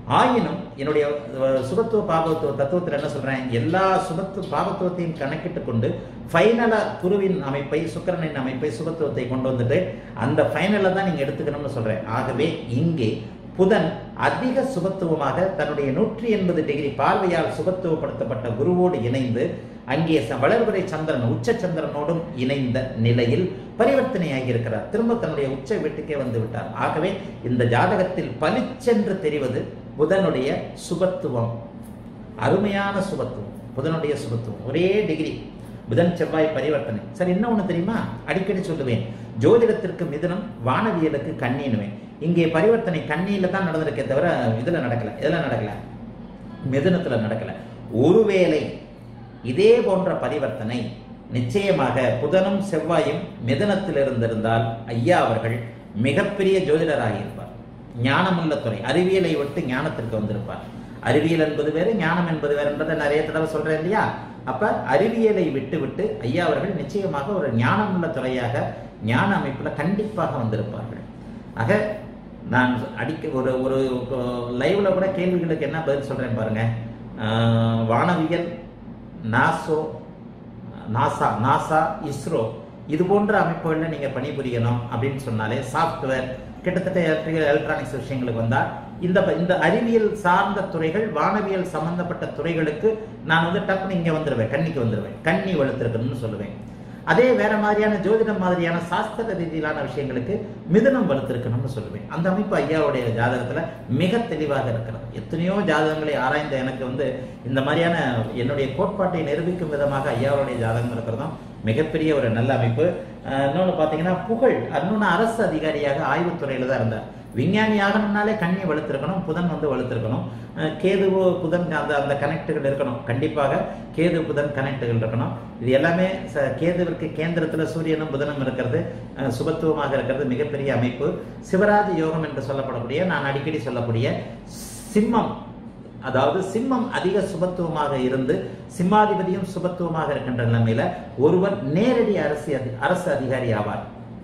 S1: ஆயினும் என்னுடைய அஹ், சுபத்துவ பாபத்துவ தத்துவத்தில் என்ன சொல்றேன் எல்லா சுபத்துவ பாபத்துவத்தையும் கணக்கிட்டு கொண்டு ஃபைனலா குருவின் அமைப்பை சுக்கிரனின் அமைப்பை சுபத்துவத்தை கொண்டு வந்துட்டு அந்த ஃபைனலை தான் நீங்க எடுத்துக்கணும்னு சொல்றேன் ஆகவே இங்கே புதன் அதிக சுபத்துவமாக தன்னுடைய நூற்றி எண்பது டிகிரி பார்வையால் சுபத்துவப்படுத்தப்பட்ட குருவோடு இணைந்து அங்கே ச- வளர்பிறை சந்திரன் உச்ச சந்திரனோடும் இணைந்த நிலையில் பரிவர்த்தனையாகி இருக்கிறார் திரும்ப தன்னுடைய உச்ச வீட்டுக்கே வந்து விட்டார் ஆகவே இந்த ஜாதகத்தில் பளிச்சென்று தெரிவது புதனுடைய சுபத்துவம் அருமையான சுபத்துவம் புதனுடைய சுபத்துவம் ஒரே டிகிரி புதன் செவ்வாய் பரிவர்த்தனை சரி என்ன ஒண்ணு தெரியுமா அடிக்கடி சொல்லுவேன் ஜோதிடத்திற்கு மிதுனம் வானவியலுக்கு கண்ணினுவேன் இங்கே பரிவர்த்தனை கண்ணியில தான் நடந்திருக்கே தவிர இதுல நடக்கல இதுல நடக்கல மிதுனத்துல நடக்கல ஒருவேளை இதே போன்ற பரிவர்த்தனை நிச்சயமாக புதனும் செவ்வாயும் மிதனத்தில் இருந்திருந்தால் ஐயா அவர்கள் மிகப்பெரிய ஜோதிடராக இருப்பார் ஞானமுள்ள துறை அறிவியலை விட்டு ஞானத்திற்கு வந்திருப்பார் அறிவியல் என்பது வேறு ஞானம் என்பது வேறுன்றதை நிறைய தடவை சொல்றேன் இல்லையா அப்ப அறிவியலை விட்டு விட்டு ஐயா அவர்கள் நிச்சயமாக ஒரு ஞானமுள்ள துறையாக ஞான அமைப்புல கண்டிப்பாக வந்திருப்பார்கள் ஆக நான் அடிக்க ஒரு ஒரு லைவ்ல கூட கேள்விகளுக்கு என்ன பதில் சொல்றேன் பாருங்க ஆஹ் வானவியல் நாசோ நாசா நாசா இஸ்ரோ இது போன்ற அமைப்புகளில் நீங்க பணிபுரியணும் அப்படின்னு சொன்னாலே சாஃப்ட்வேர் கிட்டத்தட்ட எலக்ட்ரிக்கல் எலக்ட்ரானிக்ஸ் விஷயங்களுக்கு வந்தா இந்த இந்த அறிவியல் சார்ந்த துறைகள் வானவியல் சம்பந்தப்பட்ட துறைகளுக்கு நான் வந்து டக்குன்னு இங்க வந்துருவேன் கன்னிக்கு வந்துருவேன் கன்னி வலுத்திருக்கணும்னு சொல்லுவேன் அதே வேற மாதிரியான ஜோதிடம் மாதிரியான சாஸ்திர ரீதியிலான விஷயங்களுக்கு மிதுனம் வலுத்திருக்கணும்னு சொல்லுவேன் அந்த அமைப்பு ஐயாவுடைய ஜாதகத்துல மிக தெளிவாக இருக்கிறது எத்தனையோ ஜாதகங்களை ஆராய்ந்த எனக்கு வந்து இந்த மாதிரியான என்னுடைய கோட்பாட்டை நிரூபிக்கும் விதமாக ஐயாவுடைய ஜாதகம் இருக்கிறதும் மிகப்பெரிய ஒரு நல்ல அமைப்பு அஹ் இன்னொன்னு பாத்தீங்கன்னா புகழ் இன்னொன்னு அரசு அதிகாரியாக ஆய்வுத்துறையில தான் இருந்தார் விஞ்ஞானி ஆகணும்னாலே கண்ணி வலுத்திருக்கணும் புதன் வந்து வலுத்திருக்கணும் அஹ் கேதுவோ புதன் அந்த அந்த கனெக்டுகள் இருக்கணும் கண்டிப்பாக கேது புதன் கனெக்டுகள் இருக்கணும் இது எல்லாமே ச- கேதுவிற்கு கேந்திரத்துல சூரியனும் புதனும் இருக்கிறது அஹ் சுபத்துவமாக இருக்கிறது மிகப்பெரிய அமைப்பு சிவராஜ் யோகம் என்று சொல்லப்படக்கூடிய நான் அடிக்கடி சொல்லக்கூடிய சிம்மம் அதாவது சிம்மம் அதிக சுபத்துவமாக இருந்து சிம்மாதிபதியும் சுபத்துவமாக இருக்கின்ற நிலைமையில ஒருவர் நேரடி அரசு அதி- அரசு அதிகாரி ஆவார்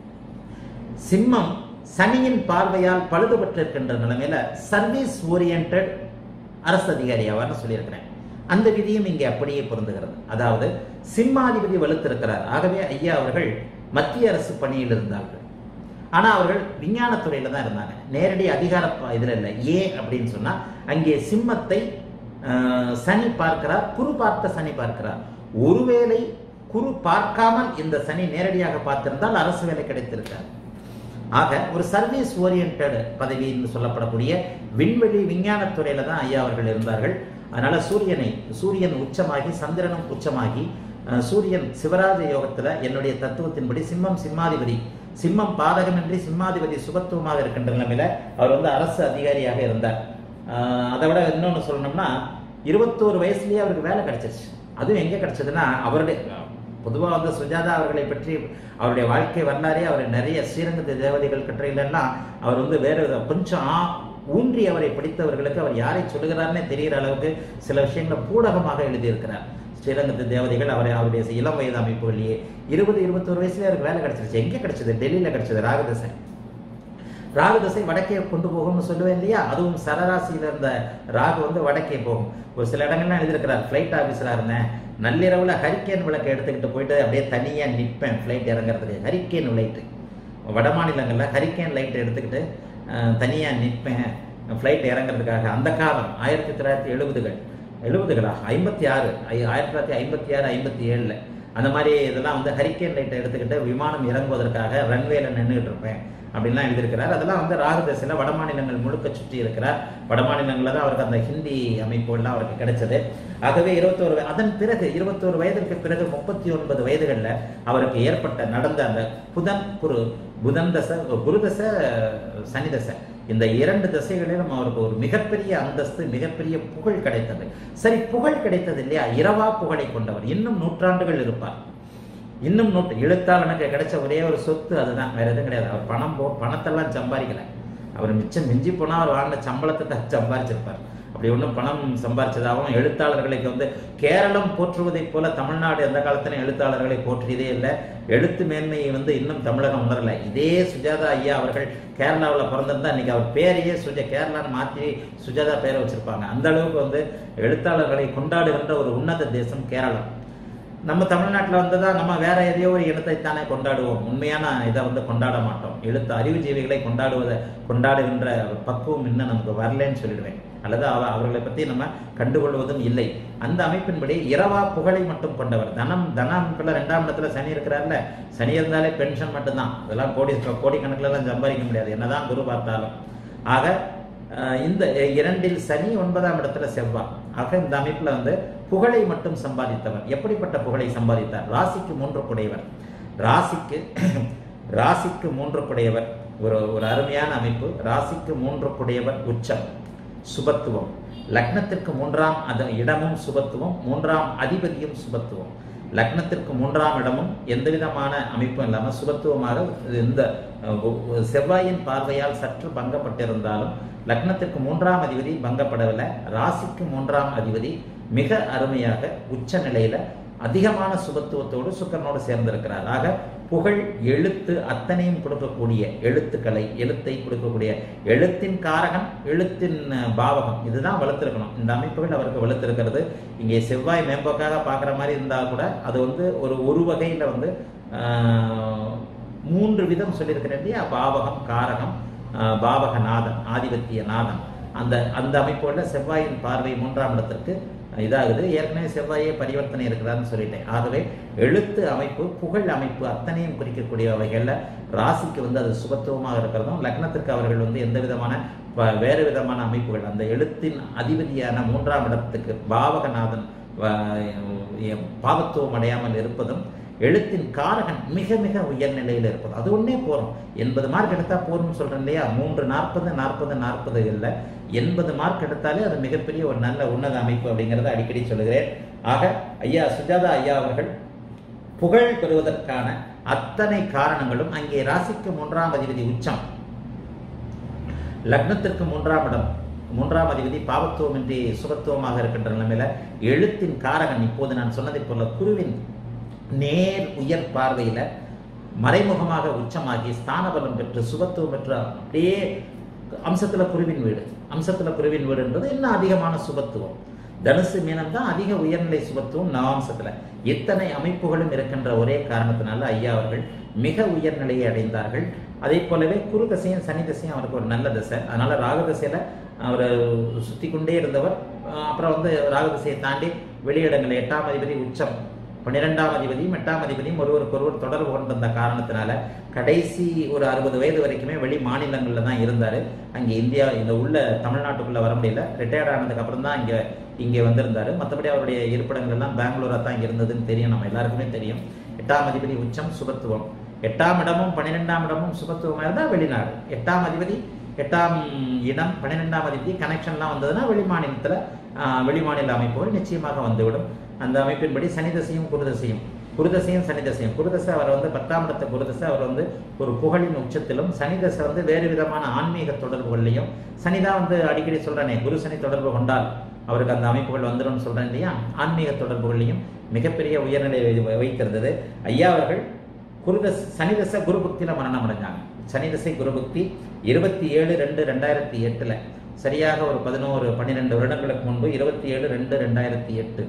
S1: சிம்மம் சனியின் பார்வையால் பழுதுபட்டிருக்கின்ற நிலைமையில சர்வீஸ் ஓரியன்ட் அரசு அதிகாரி ஆவார்னு சொல்லியிருக்கிறேன் அந்த விதியும் இங்கே அப்படியே பொருந்துகிறது அதாவது சிம்மாதிபதி வலுத்திருக்கிறார் ஆகவே ஐயா அவர்கள் மத்திய அரசு பணியில் இருந்தார்கள் ஆனா அவர்கள் விஞ்ஞானத்துறையில தான் இருந்தாங்க நேரடி அதிகார ப- இதுல இல்லை ஏன் அப்படின்னு சொன்னா அங்கே சிம்மத்தை ஆஹ், சனி பார்க்கிறார் குரு பார்த்த சனி பார்க்கிறார் ஒருவேளை குரு பார்க்காமல் இந்த சனி நேரடியாக பார்த்திருந்தால் அரசு வேலை கிடைத்திருக்காது ஆக ஒரு சர்வீஸ் ஓரியன்ட் பதவின்னு சொல்லப்படக்கூடிய விண்வெளி விஞ்ஞானத் துறையில தான் ஐயா அவர்கள் இருந்தார்கள் அதனால சூரியனை சூரியன் உச்சமாகி சந்திரனும் உச்சமாகி அஹ், சூரியன் சிவராஜ யோகத்துல என்னுடைய தத்துவத்தின்படி சிம்மம் சிம்மாதிபதி சிம்மம் பாதகமின்றி சிம்மாதிபதி சுபத்துவமாக இருக்கின்ற நிலைமையில அவர் வந்து அரசு அதிகாரியாக இருந்தார் அஹ், அதை விட இன்னொன்னு சொல்லணும்னா இருபத்தோரு வயசுலயே அவருக்கு வேலை கிடைச்சிருச்சு அதுவும் எங்க கிடைச்சதுன்னா அவருடைய பொதுவா வந்து சுஜாதா அவர்களை பற்றி அவருடைய வாழ்க்கை வரலாறே அவர் நிறைய ஸ்ரீரங்கத்து தேவதைகள் கட்டுரையிலெல்லாம் அவர் வந்து வேற வித- கொஞ்சம் ஆ- ஊன்றி அவரை படித்தவர்களுக்கு அவர் யாரை சொல்லுகிறார்னே தெரிகிற அளவுக்கு சில விஷயங்களை பூடகமாக எழுதியிருக்கிறார் ஸ்ரீரங்கத்து தேவதைகள் அவரை அவருடைய இளம் வயது அமைப்புகளிலேயே இருபது இருபத்தோரு வயசுல அவருக்கு வேலை கிடைச்சிருச்சு எங்க கிடைச்சது டெல்லியில கிடைச்சது ராகதசை ராகு வடக்கே கொண்டு போகும்னு சொல்லுவேன் இல்லையா அதுவும் சரராசியில இருந்த ராகு வந்து வடக்கே போகும் ஒரு சில இடங்கள்லாம் எழுதியிருக்கிறார் ஃப்ளைட் ஆஃபீஸராக இருந்தேன் நள்ளிரவுல ஹரிக்கேன் விளக்கை எடுத்துக்கிட்டு போயிட்டு அப்படியே தனியா நிற்பேன் ஃப்ளைட் இறங்குறதுக்கு ஹரிக்கேன் லைட்டு வட மாநிலங்கள்ல ஹரிக்கேன் லைட் எடுத்துக்கிட்டு அஹ், தனியா நிற்பேன் ஃப்ளைட் இறங்குறதுக்காக அந்த காலம் ஆயிரத்தி தொள்ளாயிரத்தி எழுபதுகள் எழுபதுகளா ஐம்பத்தி ஆறு ஆயிரத்தி தொள்ளாயிரத்தி ஐம்பத்தி ஆறு ஐம்பத்தி ஏழுல அந்த மாதிரி இதெல்லாம் வந்து ஹரிக்கேன் லைட்டை எடுத்துக்கிட்டு விமானம் இறங்குவதற்காக ரன்வேல நின்றுகிட்டு இருப்பேன் அப்படின்லாம் எழுதியிருக்கிறார் அதெல்லாம் வந்து ராகதசையில் வட மாநிலங்கள் முழுக்க சுற்றி இருக்கிறார் வட மாநிலங்களில் தான் அவருக்கு அந்த ஹிந்தி அமைப்புகள்லாம் அவருக்கு கிடைச்சது ஆகவே இருபத்தோரு வய- அதன் பிறகு இருபத்தோரு வயதிற்கு பிறகு முப்பத்தி ஒன்பது வயதுகளில் அவருக்கு ஏற்பட்ட நடந்த அந்த புதன் குரு புதன் தசை குரு தசை சனி தசை இந்த இரண்டு திசைகளிலும் அவருக்கு ஒரு மிகப்பெரிய அந்தஸ்து மிகப்பெரிய புகழ் கிடைத்தது சரி புகழ் கிடைத்தது இல்லையா இரவா புகழை கொண்டவர் இன்னும் நூற்றாண்டுகள் இருப்பார் இன்னும் நோட்டு எழுத்தாளனுக்கு கிடைச்ச ஒரே ஒரு சொத்து அதுதான் வேற எதுவும் கிடையாது அவர் பணம் போ பணத்தெல்லாம் சம்பாதிக்கல அவர் மிச்சம் மிஞ்சி போனா அவர் வாங்கின சம்பளத்தை தான் சம்பாரிச்சிருப்பார் அப்படி ஒன்றும் பணம் சம்பாரிச்சதாகவும் எழுத்தாளர்களுக்கு வந்து கேரளம் போற்றுவதைப் போல தமிழ்நாடு எந்த காலத்திலும் எழுத்தாளர்களை போற்றியதே இல்லை எழுத்து மேன்மையை வந்து இன்னும் தமிழகம் உணரல இதே சுஜாதா ஐயா அவர்கள் கேரளாவில் பிறந்திருந்தா இன்னைக்கு அவர் பேரையே சுஜ கேரளான்னு மாற்றி சுஜாதா பேரை வச்சிருப்பாங்க அந்த அளவுக்கு வந்து எழுத்தாளர்களை கொண்டாடுகின்ற ஒரு உன்னத தேசம் கேரளம் நம்ம தமிழ்நாட்டில் வந்து தான் நம்ம வேற எதையோ ஒரு இனத்தை தானே கொண்டாடுவோம் உண்மையான இதை வந்து கொண்டாட மாட்டோம் எழுத்து அறிவுஜீவிகளை கொண்டாடுவதை கொண்டாடுகின்ற பக்குவம் இன்னும் நமக்கு வரலன்னு சொல்லிடுவேன் அல்லது அவ அவர்களை பற்றி நம்ம கண்டுகொள்வதும் இல்லை அந்த அமைப்பின்படி இரவா புகழை மட்டும் கொண்டவர் தனம் தன அமைப்பில் ரெண்டாம் இடத்துல சனி இருக்கிறார்ல சனி இருந்தாலே பென்ஷன் மட்டும்தான் அதெல்லாம் கோடி கோடிக்கணக்கில் எல்லாம் சம்பாதிக்க முடியாது என்னதான் குரு பார்த்தாலும் ஆக அஹ், இந்த இரண்டில் சனி ஒன்பதாம் இடத்துல செவ்வாய் ஆக இந்த அமைப்பில் வந்து புகழை மட்டும் சம்பாதித்தவர் எப்படிப்பட்ட புகழை சம்பாதித்தார் ராசிக்கு மூன்று குடையவர் ராசிக்கு ராசிக்கு மூன்று குடையவர் ஒரு ஒரு அருமையான அமைப்பு ராசிக்கு மூன்று குடையவர் உச்சம் சுபத்துவம் லக்னத்திற்கு மூன்றாம் அது இடமும் சுபத்துவம் மூன்றாம் அதிபதியும் சுபத்துவம் லக்னத்திற்கு மூன்றாம் இடமும் எந்த விதமான அமைப்பும் இல்லாமல் சுபத்துவமாக இந்த அஹ், செவ்வாயின் பார்வையால் சற்று பங்கப்பட்டிருந்தாலும் லக்னத்திற்கு மூன்றாம் அதிபதி பங்கப்படவில்லை ராசிக்கு மூன்றாம் அதிபதி மிக அருமையாக உச்ச நிலையில அதிகமான சுபத்துவத்தோடு சுக்கரனோடு சேர்ந்திருக்கிறார் ஆக புகழ் எழுத்து அத்தனையும் கொடுக்கக்கூடிய எழுத்துக்களை எழுத்தை கொடுக்கக்கூடிய எழுத்தின் காரகம் எழுத்தின் அஹ், பாவகம் இதுதான் வளர்த்திருக்கணும் இந்த அமைப்புகள் அவருக்கு வளர்த்திருக்கிறது இங்கே செவ்வாய் மேம்போக்காக பார்க்குற மாதிரி இருந்தால் கூட அது வந்து ஒரு ஒரு வகையில் வந்து ஆஹ், மூன்று விதம் சொல்லியிருக்கிறேன் இல்லையா பாவகம் காரகம் ஆஹ், பாவக நாதன் ஆதிபத்திய நாதன் அந்த அந்த அமைப்புகளில் செவ்வாயின் பார்வை மூன்றாம் இடத்திற்கு இதாகுது ஏற்கனவே செவ்வாயே பரிவர்த்தனை இருக்கிறான்னு சொல்லிட்டேன் ஆகவே எழுத்து அமைப்பு புகழ் அமைப்பு அத்தனையும் குறிக்கக்கூடிய வகைகளில் ராசிக்கு வந்து அது சுபத்துவமாக இருக்கிறதும் லக்னத்திற்கு அவர்கள் வந்து எந்த விதமான ப- வேறு விதமான அமைப்புகள் அந்த எழுத்தின் அதிபதியான மூன்றாம் இடத்துக்கு பாவகநாதன் வ- பாவத்துவம் அடையாமல் இருப்பதும் எழுத்தின் காரகன் மிக மிக உயர்நிலையில் இருப்பது அது ஒன்றே போதும் எண்பது மார்க் எடுத்தா போதும்னு சொல்றேன் இல்லையா மூன்று நாற்பது நாற்பது நாற்பது இல்லை எண்பது மார்க் எடுத்தாலே அது மிகப்பெரிய ஒரு நல்ல உன்னத அமைப்பு அப்படிங்கிறத அடிக்கடி சொல்லுகிறேன் ஆக ஐயா சுஜாதா ஐயா அவர்கள் புகழ் பெறுவதற்கான அத்தனை காரணங்களும் அங்கே ராசிக்கு மூன்றாம் அதிபதி உச்சம் லக்னத்திற்கு மூன்றாம் இடம் மூன்றாம் அதிபதி பாவத்துவமின்றி சுகத்துவமாக இருக்கின்ற நிலைமையில எழுத்தின் காரகன் இப்போது நான் சொன்னதைப் போல குருவின் நேர் உயர் பார்வையில மறைமுகமாக உச்சமாகி ஸ்தானபலம் பெற்று சுபத்துவம் பெற்று அப்படியே அம்சத்துல குருவின் வீடு அம்சத்துல குருவின் வீடு என்பது இன்னும் அதிகமான சுபத்துவம் தனுசு மீனம் தான் அதிக உயர்நிலை சுபத்துவம் நவாம்சத்துல இத்தனை அமைப்புகளும் இருக்கின்ற ஒரே காரணத்தினால ஐயா அவர்கள் மிக உயர்நிலையை அடைந்தார்கள் அதே போலவே குரு தசையும் சனி தசையும் அவருக்கு ஒரு நல்ல தசை அதனால ராகு தசையில அவர் சுத்தி கொண்டே இருந்தவர் அஹ் அப்புறம் வந்து ராகு தசையை தாண்டி வெளியிடங்கள் எட்டாம் அதிபதி உச்சம் பன்னிரெண்டாம் அதிபதியும் எட்டாம் அதிபதியும் ஒருவருக்கு ஒருவர் தொடர்பு கொண்டிருந்த காரணத்தினால கடைசி ஒரு அறுபது வயது வரைக்குமே வெளி மாநிலங்களில் தான் இருந்தார் அங்கே இந்தியா இந்த உள்ள தமிழ்நாட்டுக்குள்ளே வர முடியல ரிட்டையர்ட் ஆனதுக்கு அப்புறம் தான் இங்கே இங்கே வந்திருந்தார் மற்றபடி அவருடைய இருப்பிடங்கள் எல்லாம் பெங்களூரா தான் இங்கே இருந்ததுன்னு தெரியும் நம்ம எல்லாருக்குமே தெரியும் எட்டாம் அதிபதி உச்சம் சுபத்துவம் எட்டாம் இடமும் பன்னிரெண்டாம் இடமும் சுபத்துவமாக இருந்தால் வெளிநாடு எட்டாம் அதிபதி எட்டாம் இடம் பன்னிரெண்டாம் அதிபதி கனெக்ஷன்லாம் வந்ததுன்னா வெளி மாநிலத்தில் வெளிமாநில அமைப்புகள் நிச்சயமாக வந்துவிடும் அந்த அமைப்பின்படி சனி தசையும் குருதசையும் குருதசையும் சனி தசையும் குருதசை அவர் வந்து பத்தாம் இடத்த குருதசை அவர் வந்து ஒரு புகழின் உச்சத்திலும் சனி தசை வந்து வேறு விதமான ஆன்மீக தொடர்புகள்லையும் சனி தான் வந்து அடிக்கடி சொல்றானே குரு சனி தொடர்பு கொண்டால் அவருக்கு அந்த அமைப்புகள் வந்துடும் சொல்றேன் இல்லையா ஆன்மீக தொடர்புகள்லையும் மிகப்பெரிய உயர்நிலை வை- வைத்திருந்தது ஐயா அவர்கள் குருதச சனி தசை குரு புக்தியில மரணம் அடைஞ்சாங்க சனி தசை குரு புக்தி இருபத்தி ஏழு ரெண்டு ரெண்டாயிரத்தி எட்டுல சரியாக ஒரு பதினோரு பன்னிரெண்டு வருடங்களுக்கு முன்பு இருபத்தி ஏழு ரெண்டு ரெண்டாயிரத்தி எட்டு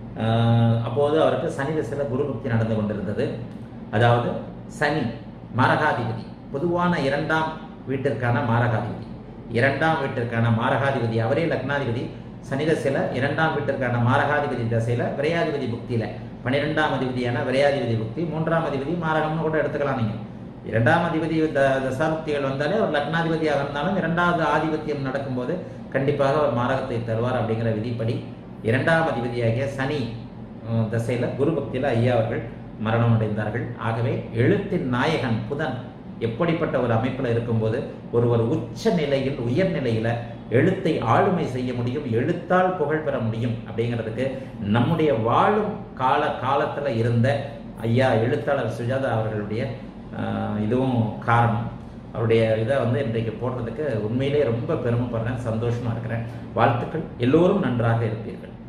S1: ஆஹ் அப்போது அவருக்கு சனி தசையில குரு புக்தி நடந்து கொண்டிருந்தது அதாவது சனி மாரகாதிபதி பொதுவான இரண்டாம் வீட்டிற்கான மாரகாதிபதி இரண்டாம் வீட்டிற்கான மாரகாதிபதி அவரே லக்னாதிபதி சனி தசையில இரண்டாம் வீட்டிற்கான மாரகாதிபதி தசையில விரையாதிபதி புக்தியில பன்னிரெண்டாம் அதிபதியான விரையாதிபதி புக்தி மூன்றாம் அதிபதி மாரகம்னு கூட எடுத்துக்கலாம் நீங்க இரண்டாம் அதிபதி த- தசாபுக்திகள் வந்தாலே அவர் லக்னாதிபதியாக இருந்தாலும் இரண்டாவது ஆதிபத்தியம் நடக்கும்போது கண்டிப்பாக அவர் மாரகத்தை தருவார் அப்படிங்கிற விதிப்படி இரண்டாம் அதிபதியாகிய சனி அஹ், தசையில குரு பக்தியில ஐயா அவர்கள் மரணம் அடைந்தார்கள் ஆகவே எழுத்தின் நாயகன் புதன் எப்படிப்பட்ட ஒரு அமைப்பில் இருக்கும்போது ஒருவர் உச்ச நிலையில் உயர்நிலையில எழுத்தை ஆளுமை செய்ய முடியும் எழுத்தால் புகழ் பெற முடியும் அப்படிங்கிறதுக்கு நம்முடைய வாழும் கால காலத்துல இருந்த ஐயா எழுத்தாளர் சுஜாதா அவர்களுடைய ஆஹ், இதுவும் காரணம் அவருடைய இதை வந்து இன்றைக்கு போடுறதுக்கு உண்மையிலே ரொம்ப பெருமைப்படுறேன் சந்தோஷமா இருக்கிறேன் வாழ்த்துக்கள் எல்லோரும் நன்றாக இருப்பீர்கள்